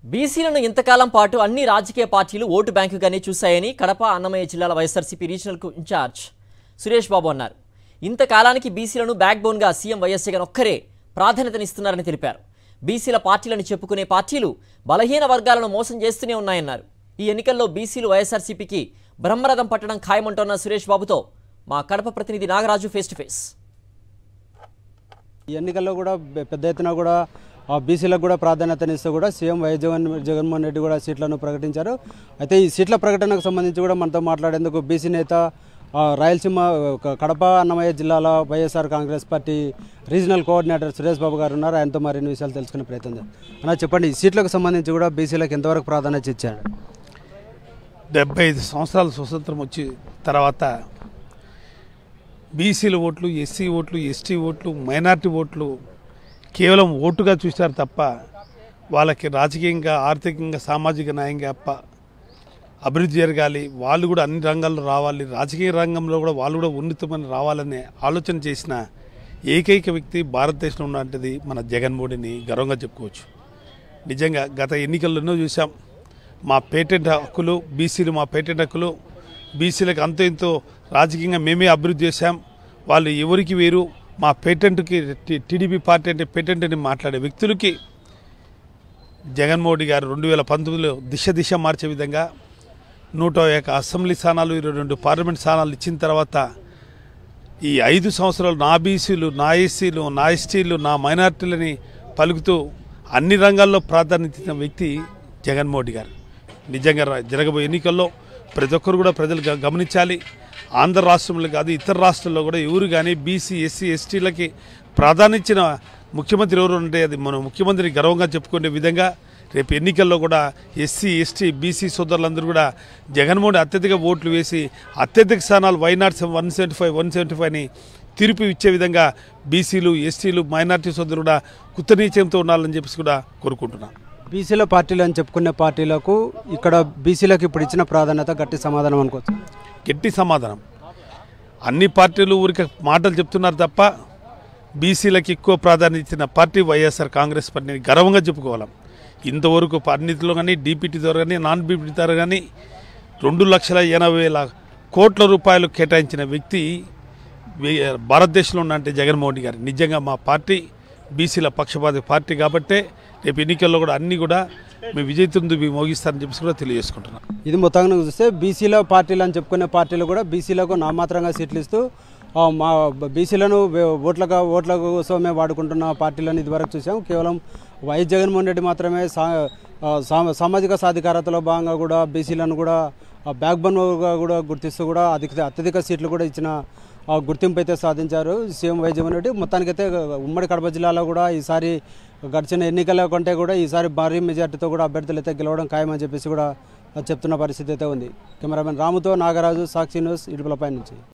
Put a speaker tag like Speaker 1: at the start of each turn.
Speaker 1: బీసీలను ఇంతకాలం పాటు అన్ని రాజకీయ పార్టీలు ఓటు బ్యాంకుగానే చూశాయని కడప అన్నమయ్య జిల్లాల వైఎస్ఆర్సీపీ రీజనల్ కు ఇన్ఛార్జ్ సురేష్ బాబు అన్నారు ఇంతకాలానికి బీసీలను బ్యాక్ బోన్గా సీఎం వైఎస్ జగన్ ఒక్కరే ప్రాధాన్యతనిస్తున్నారని తెలిపారు బీసీల పార్టీలను చెప్పుకునే పార్టీలు బలహీన వర్గాలను మోసం చేస్తూనే ఉన్నాయన్నారు ఈ ఎన్నికల్లో బీసీలు వైఎస్ఆర్సీపీకి బ్రహ్మరథం పట్టడం ఖాయమంటోన్న సురేష్ బాబుతో మా కడప ప్రతినిధి నాగరాజు ఫేస్ టు ఫేస్
Speaker 2: ఈ ఎన్నికల్లో కూడా పె- పెద్ద ఎత్తున కూడా ఆ బీసీలకు కూడా ప్రాధాన్యతనిస్తూ కూడా సీఎం వైఎస్ జగన్ జగన్మోహన్ రెడ్డి కూడా సీట్లను ప్రకటించారు అయితే ఈ సీట్ల ప్రకటనకు సంబంధించి కూడా మనతో మాట్లాడేందుకు బీసీ నేత ఆ, రాయలసీమ క- కడప అన్నమయ్య జిల్లాల YSR Congress party regional coordinator Suresh Babu garu ఉన్నారు ఆయనతో మరిన్ని విషయాలు తెలుసుకునే ప్రయత్నం చేద్దాం అన్న చెప్పండి ఈ సీట్లకు సంబంధించి కూడా బీసీలకు ఎంతవరకు ప్రాధాన్యత ఇచ్చాడు
Speaker 3: డెబ్బై ఐదు సంవత్సరాల స్వతంత్రం వచ్చి తర్వాత బీసీల ఓట్లు ఎస్సీ ఓట్లు ఎస్టీ ఓట్లు మైనార్టీ ఓట్లు కేవలం ఓటుగా చూశారు తప్ప వాళ్ళకి రాజకీయంగా ఆర్థికంగా సామాజిక న్యాయంగా అప్ప అభివృద్ధి జరగాలి వాళ్ళు కూడా అన్ని రంగాల్లో రావాలి రాజకీయ రంగంలో కూడా వాళ్ళు కూడా ఉన్నతమని రావాలనే ఆలోచన చేసిన ఏకైక వ్యక్తి భారతదేశంలో ఉన్నటువంటిది మన జగన్మోహన్ని గర్వంగా చెప్పుకోవచ్చు నిజంగా గత ఎన్నికల్లో ఎన్నో చూసాం మా పేటెంట్ హక్కులు బీసీలు మా పేటెంట్ హక్కులు బీసీలకు అంతో ఇంతో రాజకీయంగా మేమే అభివృద్ధి చేశాం వాళ్ళు ఎవరికి వేరు మా పేటెంట్కి టి- టీడీపీ పార్టీ అంటే పేటెంట్ అని మాట్లాడే వ్యక్తులకి జగన్మోహన్ గారు రెండు వేల పంతొమ్మిదిలో దిశ దిశ మార్చే విధంగా నూట ఒక అసెంబ్లీ స్థానాలు ఇరవై రెండు పార్లమెంట్ స్థానాలు ఇచ్చిన తర్వాత ఈ ఐదు సంవత్సరాలు నా బీసీలు నా ఎస్సీలు నా ఎస్టీలు నా మైనార్టీలని పలుకుతూ అన్ని రంగాల్లో ప్రాధాన్యత ఇచ్చిన వ్యక్తి జగన్మోహన్ గారు నిజంగా రా- జరగబోయే ఎన్నికల్లో ప్రతి ఒక్కరు కూడా ప్రజలు గ- గమనించాలి ఆంధ్ర రాష్ట్రంలో కాదు ఇతర రాష్ట్రాల్లో కూడా ఎవరు కానీ బీసీ ఎస్సీ ఎస్టీలకి ప్రాధాన్యత ఇచ్చిన ముఖ్యమంత్రి ఎవరు ఉంటే అది మన ముఖ్యమంత్రిని గర్వంగా చెప్పుకునే విధంగా రేపు ఎన్నికల్లో కూడా ఎస్సీ ఎస్టీ బీసీ సోదరులందరూ కూడా జగన్మోహన్ అత్యధిక ఓట్లు వేసి అత్యధిక స్థానాలు why not one seventy five one seventy ఫైవ్ని తీర్పు ఇచ్చే విధంగా బీసీలు ఎస్టీలు మైనార్టీ సోదరులు కూడా కుత్తనీచయంతో ఉండాలని చెప్పేసి కూడా కోరుకుంటున్నాను
Speaker 2: బీసీల పార్టీలు అని చెప్పుకునే పార్టీలకు ఇక్కడ బీసీలకు ఇప్పుడు ఇచ్చిన ప్రాధాన్యత గట్టి సమాధానం అనుకోవచ్చు
Speaker 3: గట్టి సమాధానం అన్ని పార్టీలు ఊరికి మాటలు చెప్తున్నారు తప్ప బీసీలకు ఎక్కువ ప్రాధాన్యత ఇచ్చిన పార్టీ వైఎస్ఆర్ కాంగ్రెస్ పార్టీని గర్వంగా చెప్పుకోవాలి ఇంతవరకు అన్నిటిలో కానీ డీపీటీ ద్వారా కానీ నాన్ బీపీటీ ద్వారా కానీ రెండు లక్షల ఎనభై వేల కోట్ల రూపాయలు కేటాయించిన వ్యక్తి వే- భారతదేశంలో ఉన్నంటే జగన్మోహన్ గారు నిజంగా మా పార్టీ బీసీల పక్షపాతి పార్టీ కాబట్టే రేపు ఎన్నికల్లో కూడా అన్ని కూడా మేము విజయతుందు మోగిస్తారని చెప్పేసి కూడా తెలియజేసుకుంటున్నాం
Speaker 2: ఇది మొత్తంగా చూస్తే బీసీల పార్టీలు అని చెప్పుకునే పార్టీలు కూడా బీసీలకు నామాత్రంగా సీట్లు ఇస్తూ ఆ, మా బీసీలను వే- ఓట్లగా ఓట్ల కోసమే వాడుకుంటున్న పార్టీలను ఇదివరకు చూసాం కేవలం వైఎస్ జగన్మోహన్ రెడ్డి మాత్రమే సా ఆ, సా- సామాజిక సాధికారతలో భాగంగా కూడా బీసీలను కూడా బ్యాక్ బోన్గా కూడా గుర్తిస్తూ కూడా అధిక అత్యధిక సీట్లు కూడా ఇచ్చిన ఆ, గుర్తింపు అయితే సాధించారు సీఎం వైఎస్ జగన్ రెడ్డి మొత్తానికైతే ఉమ్మడి కడప జిల్లాలో కూడా ఈసారి గడిచిన ఎన్నికల కంటే కూడా ఈసారి భారీ మెజార్టీతో కూడా అభ్యర్థులు అయితే గెలవడం ఖాయమని చెప్పేసి కూడా చెప్తున్న పరిస్థితి అయితే ఉంది కెమెరామెన్ రాముతో నాగరాజు సాక్షి న్యూస్ ఇడుపులపై నుంచి